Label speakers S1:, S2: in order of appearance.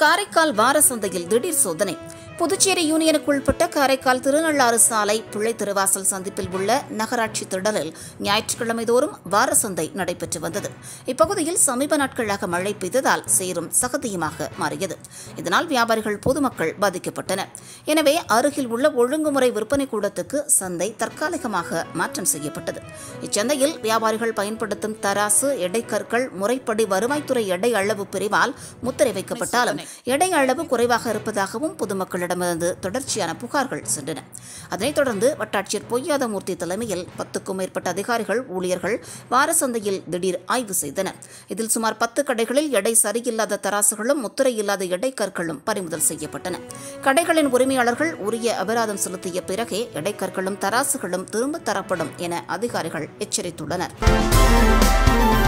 S1: காரைக்கால் வார சந்தையில் திடீர் சோதனை புதுச்சேரி யூனியனுக்கு உட்பட்ட காரைக்கால் திருநள்ளாறு சாலை பிள்ளை திருவாசல் சந்திப்பில் உள்ள நகராட்சி திடலில் ஞாயிற்றுக்கிழமை தோறும் வார சந்தை நடைபெற்று வந்தது இப்பகுதியில் சமீப நாட்களாக மழை பெய்ததால் சேரும் சகதியுமாக மாறியது இதனால் வியாபாரிகள் பொதுமக்கள் பாதிக்கப்பட்டனர் எனவே அருகில் உள்ள ஒழுங்குமுறை விற்பனை கூடத்துக்கு சந்தை தற்காலிகமாக மாற்றம் செய்யப்பட்டது இச்சந்தையில் வியாபாரிகள் பயன்படுத்தும் தராசு எடைக்கற்கள் முறைப்படி வருவாய்த்துறை எடை அளவு பிரிவால் முத்திரை வைக்கப்பட்டாலும் எடை அளவு குறைவாக இருப்பதாகவும் பொதுமக்களிடமிருந்து தொடர்ச்சியான புகார்கள் சென்றன அதனைத் தொடர்ந்து வட்டாட்சியர் பொய்யாதமூர்த்தி தலைமையில் பத்துக்கும் மேற்பட்ட அதிகாரிகள் ஊழியர்கள் வார சந்தையில் திடீர் ஆய்வு செய்தனர் இதில் சுமார் பத்து கடைகளில் எடை சரியில்லாத தராசுகளும் முத்திரை இல்லாத எடைக்கற்களும் பறிமுதல் செய்யப்பட்டன கடைகளின் உரிமையாளர்கள் உரிய அபராதம் செலுத்திய பிறகே எடைக்கற்களும் தராசுகளும் திரும்பத் தரப்படும் என அதிகாரிகள் எச்சரித்துள்ளனர்